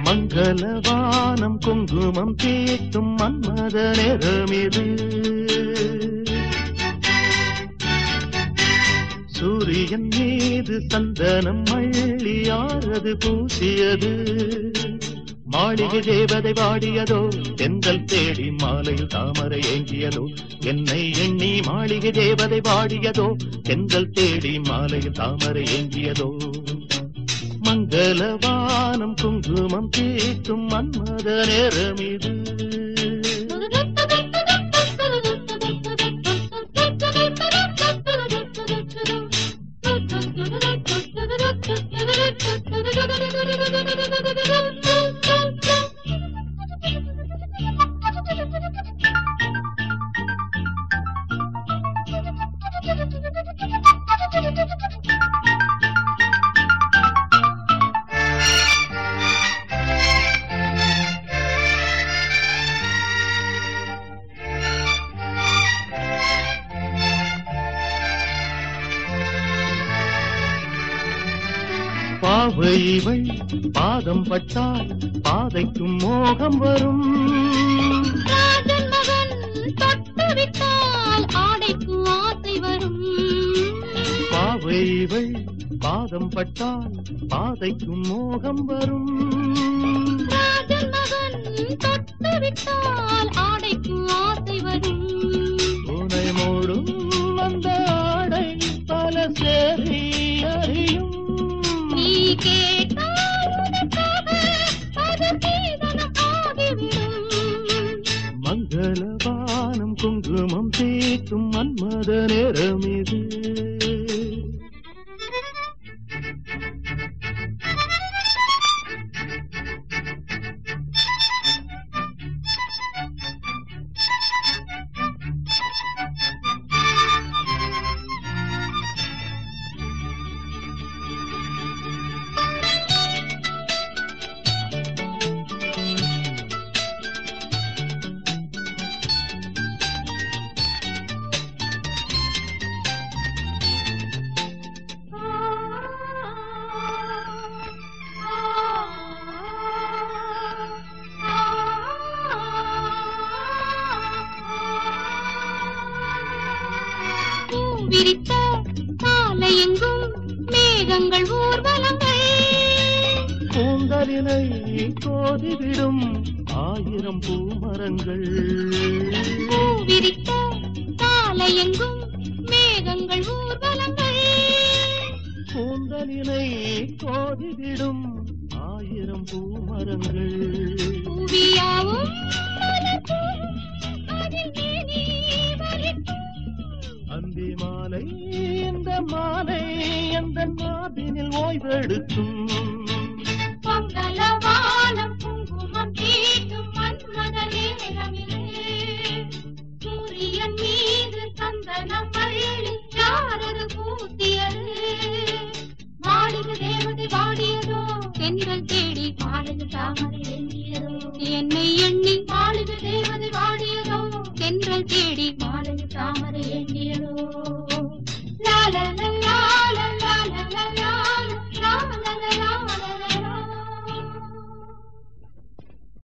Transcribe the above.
மங்களவானம் குங்குமம் தீட்டும் மன்மத நேரமிது சூரியன் மீது சந்தனம் மள்ளியாரது பூசியது மாளிகை தேவதை பாடியதோ தென்றல் தேடி மாலையில் தாமரை ஏங்கியதோ என்னை எண்ணி மாளிகை தேவதை பாடியதோ தென்றல் தேடி மாலையில் தாமரை ஏங்கியதோ மங்களவானம் குங்குமம் தீட்டும் மன்மத நேரம் இது பாவைவள் பாதம் பட்டால் பாதைக்கும் மோகம் வரும் ராஜன் மகன் தொட்டுவிட்டால் ஆடைக்கு ஆசை வரும் பாவைவள் பாதம் பட்டால் பாதைக்கும் மோகம் வரும் ராஜன் மகன் தொட்டுவிட்டால் ஆடைக்கு ஆசை வரும் உனை மூடும் அந்த ஆடை பல சேரி அறியும் நீ கேட்டால் உனக்காக அது சீதனம் ஆகிவிடும் மங்களவானம் குங்குமம் தீட்டும் மன்மத நேரம் இது விரித்த சாலையெங்கும் மேகங்கள் ஊர்வலங்கள் பூந்தலினை கோதிவிடும் ஆயிரம் பூமரங்கள் விரித்த சாலையெங்கும் மேகங்கள் ஊர்வலங்கள் பூந்தலினை கோதிவிடும் ஆயிரம் பூமரங்கள் புவியாவும் மலர்க்கும், அதில் மேனி வலிக்கும். அந்தி மாலை இந்த மாலை எந்த மாதினில் ஓய்வெடுக்கும் மங்களவானம் குங்குமம் தீட்டும் மன்மத நேரமிலே. சூரியன் மீது சந்தனம் அள்ளி யாரது பூசியது மாளிகை தேவதை பாடியதோ தென்றல் தேடி மாளிகை தாமரை எண்ணியதோ என்னை எண்ணி மாளிகை தேவதை பாடியதோ தென்றல் தேடி மாளிகை தாமரை எண்ணியதோ